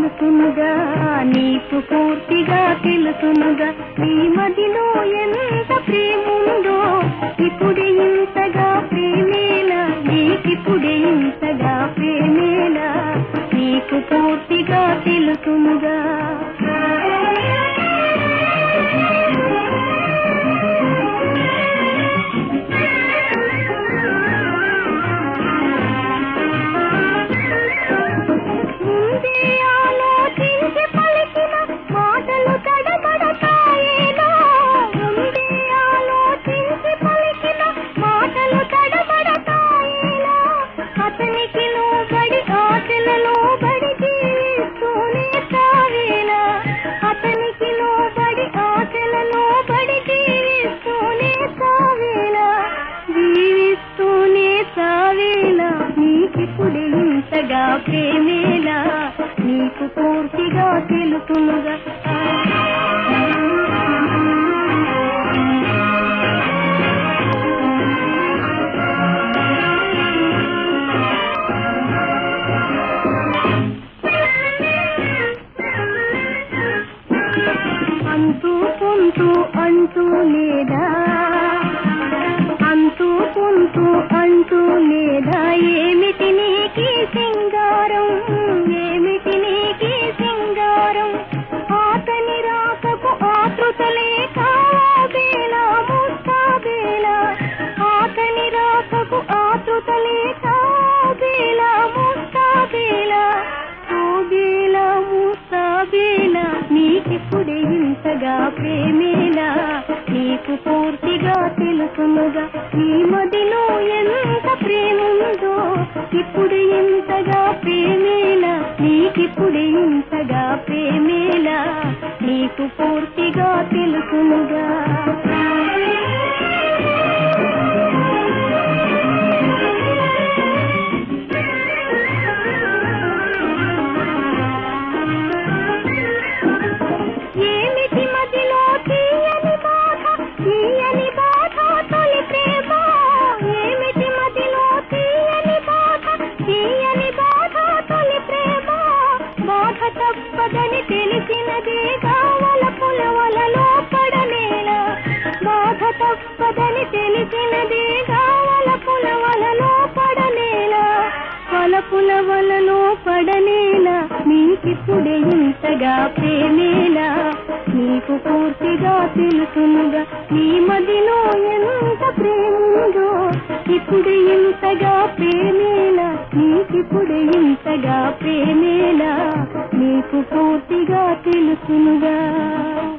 తెలుసునుగా నీకు పూర్తిగా తెలుసునుగా నీ మదిలో ఎంత ప్రేముందో ఇప్పుడే ఇంతగా ప్రేమేలా నీకిప్పుడే ఇంతగా ప్రేమేలా నీకు పూర్తిగా తెలుసునుగా ముందే ఆలోచించి పలికిన మాటలు తడబడతాయేనా ముందే ఆలోచించి పలికిన మాటలు తడబడతాయేనా అతనికి లోబడి ఆశలలో బడి జీవిస్తూనే సావేలా అతనికి లోబడి ఆశలలో బడి జీవిస్తూనే సావేలా జీవిస్తూనే సావేలా నీకిప్పుడే ఇంతగా ప్రేమేలా నీకు పూర్తిగా తెలుసునుగా అంటూ పొంతూ అంటూ లేదా అంటూ పొంతూ అంటూ లేదా ఏమిటి నీకి సింగారం ఏమిటి నీకి సింగారం ఆతని రాకకు ఆతృతలే కాబేలా ముస్తాబేలా ఆతని రాకకు ఆతృతలే కాబేలా ముస్తాబేలా ఓబేలా ముస్తాబేలా నీకిప్పుడే ఇంతగా ప్రేమేలా నీకు పూర్తిగా తెలుసునుగా నీ మదిలో ఎంత ప్రేముందో ఇప్పుడు ఇంతగా ప్రేమేలా నీకిప్పుడు ఇంతగా ప్రేమేలా నీకు పూర్తిగా తెలుసునుగా ఏమిటి మదిలో తీయని బాధ తీయని బాధ తొలి ప్రేమ ఏమిటి మదిలో తీయని బాధ తీయని బాధ తొలి ప్రేమ బాధ తప్పదని తెలిసినదే కావల పులవలలో పడనేలా బాధ తప్పదని తెలిసినదే కావల పులవలలో పడనేలా పలపుల వలలో పడనేలా నీకిప్పుడే ఇంతగా ప్రేమేలా నీకు పూర్తిగా తెలుసునుగా నీ మదిలో ఎంత ప్రేముందో ఇప్పుడు ఇంతగా ప్రేమేలా నీకిప్పుడు ఇంతగా ప్రేమేలా నీకు పూర్తిగా తెలుసునుగా